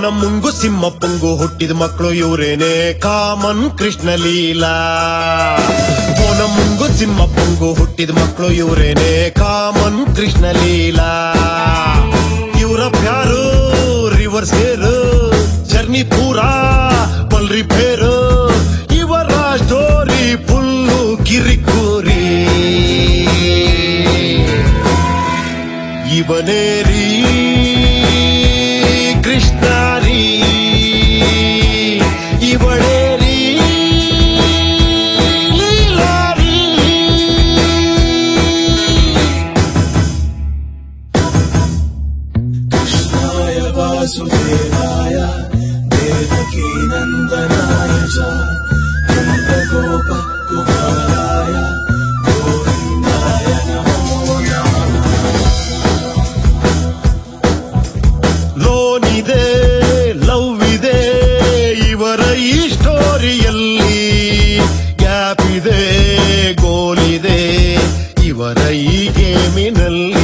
ಬೋನ ಮುಂಗು ಸಿಂಹ ಪುಂಗು ಹುಟ್ಟಿದ ಮಕ್ಕಳು ಇವರೇನೆ ಕಾಮನ್ ಕೃಷ್ಣ ಲೀಲಾ ಬೋನ ಮುಂಗು ಸಿಂಹ ಪುಂಗು ಹುಟ್ಟಿದ ಮಕ್ಕಳು ಇವರೇನೆ ಕಾಮನ್ ಕೃಷ್ಣ ಲೀಲಾ ಇವರ ಪ್ಯಾರು ರಿವರ್ಸ್ ಗೇರು ಜರ್ನಿ ಪೂರಾ ಪಲ್ರಿ ಫೇರು ಇವರ ಸ್ಟೋರಿ ಫುಲ್ಲು ಕಿರಿಕೂರಿ ಇವನೇ ರೀ ಕೃಷ್ಣ ರೀ ಇವಳೇ ರೀ ಲೀಲಾ ರೀ. कृष्णाय वासुदेवाय देवकीनन्दनाय च नन्दगोपकुमाराय गोविन्दाय नमो नमः ಲೋನ್ ಇದೆ ಲವ್ ಇದೆ ಇವರ ಈ ಸ್ಟೋರಿಯಲ್ಲಿ ಗ್ಯಾಪ್ ಇದೆ ಗೋಲ್ ಇದೆ ಇವರ ಈ ಗೇಮಿನಲ್ಲಿ